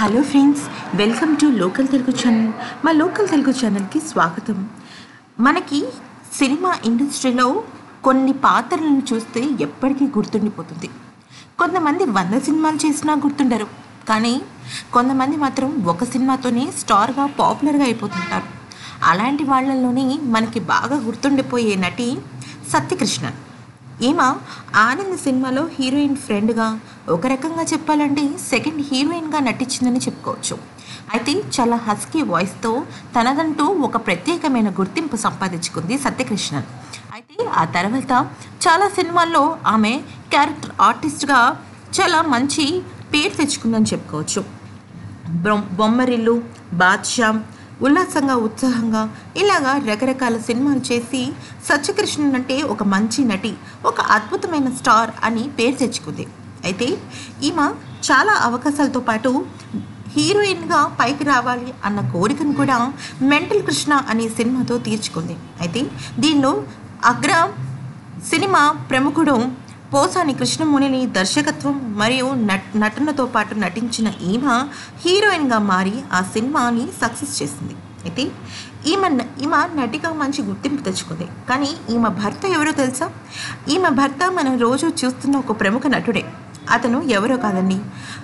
hello friends welcome to local Telugu channel మా local Telugu ఛానల్కి స్వాగతం మనకి సినిమా ఇండస్ట్రీలో కొన్ని పాత్రలను చూస్తే ఎప్పటికీ గుర్తుండిపోతుంది కొంతమంది వంద సినిమాలు చేసినా గుర్తుండరు కానీ కొంతమంది మాత్రం ఒక సినిమాతోనే స్టార్గా పాపులర్గా అయిపోతుంటారు అలాంటి వాళ్ళలోనే మనకి బాగా గుర్తుండిపోయే నటి సత్యకృష్ణన్ ఈమె ఆనంద్ సినిమాలో హీరోయిన్ ఫ్రెండ్గా ఒక రకంగా చెప్పాలంటే సెకండ్ హీరోయిన్గా నటించిందని చెప్పుకోవచ్చు అయితే చాలా హస్కీ వాయిస్తో తనదంటూ ఒక ప్రత్యేకమైన గుర్తింపు సంపాదించుకుంది సత్యకృష్ణన్ అయితే ఆ తర్వాత చాలా సినిమాల్లో ఆమె క్యారెక్టర్ ఆర్టిస్ట్గా చాలా మంచి పేరు తెచ్చుకుందని చెప్పుకోవచ్చు బొమ్- బొమ్మరిల్లు బాద్షా ఉల్లాసంగా ఉత్సాహంగా ఇలాగా రకరకాల సినిమాలు చేసి సత్యకృష్ణన్ అంటే ఒక మంచి నటి ఒక అద్భుతమైన స్టార్ అని పేరు తెచ్చుకుంది అయితే ఈమె చాలా అవకాశాలతో పాటు హీరోయిన్గా పైకి రావాలి అన్న కోరికను కూడా మెంటల్ కృష్ణ అనే సినిమాతో తీర్చుకుంది అయితే దీనిలో అగ్ర సినిమా ప్రముఖుడు పోసాని కృష్ణమునిని దర్శకత్వం మరియు నట్ నటనతో పాటు నటించిన ఈమె హీరోయిన్గా మారి ఆ సినిమాని సక్సెస్ చేసింది అయితే ఈమె న- ఈమె నటిగా మంచి గుర్తింపు తెచ్చుకుంది కానీ ఈమె భర్త ఎవరో తెలుసా ఈమె భర్త మనం రోజు చూస్తున్న ఒక ప్రముఖ నటుడే అతను ఎవరో కాదండి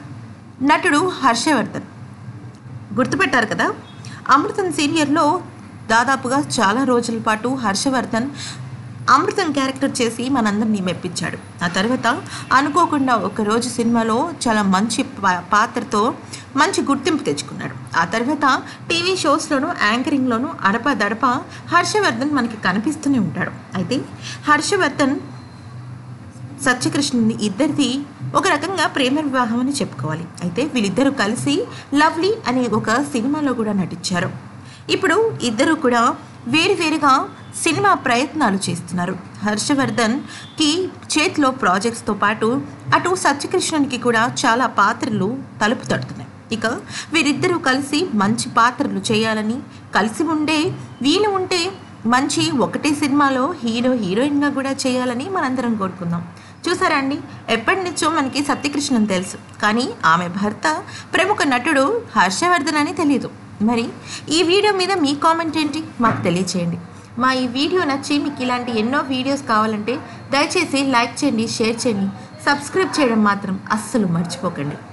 నటుడు హర్షవర్ధన్ గుర్తుపెట్టారు కదా అమృతం సీరియల్లో దాదాపుగా చాలా రోజుల పాటు హర్షవర్ధన్ అమృతం క్యారెక్టర్ చేసి మనందరినీ మెప్పించాడు ఆ తర్వాత అనుకోకుండా ఒకరోజు సినిమాలో చాలా మంచి పా- పాత్రతో మంచి గుర్తింపు తెచ్చుకున్నాడు ఆ తర్వాత టీవీ షోస్లోనూ యాంకరింగ్లోనూ అడప దడప హర్షవర్ధన్ మనకి కనిపిస్తూనే ఉంటాడు అయితే హర్షవర్ధన్ సత్యకృష్ణుని ఇద్దరిది ఒక రకంగా ప్రేమ వివాహం అని చెప్పుకోవాలి అయితే వీళ్ళిద్దరూ కలిసి లవ్లీ అనే ఒక సినిమాలో కూడా నటించారు ఇప్పుడు ఇద్దరు కూడా వేరువేరుగా సినిమా ప్రయత్నాలు చేస్తున్నారు హర్షవర్ధన్కి చేతిలో ప్రాజెక్ట్స్తో పాటు అటు సత్యకృష్ణన్కి కూడా చాలా పాత్రలు తలుపు తడుతున్నాయి ఇక వీరిద్దరూ కలిసి మంచి పాత్రలు చేయాలని కలిసి ఉండే వీలు ఉంటే మంచి ఒకటే సినిమాలో హీరో హీరోయిన్గా కూడా చేయాలని మనందరం కోరుకుందాం చూసారా అండి ఎప్పటి నుంచో మనకి సత్యకృష్ణన్ తెలుసు కానీ ఆమె భర్త ప్రముఖ నటుడు హర్షవర్ధన్ అని తెలియదు మరి ఈ వీడియో మీద మీ కామెంట్ ఏంటి మాకు తెలియచేయండి మా ఈ వీడియో నచ్చి మీకు ఇలాంటి ఎన్నో వీడియోస్ కావాలంటే దయచేసి లైక్ చేయండి షేర్ చేయండి సబ్స్క్రైబ్ చేయడం మాత్రం అస్సలు మర్చిపోకండి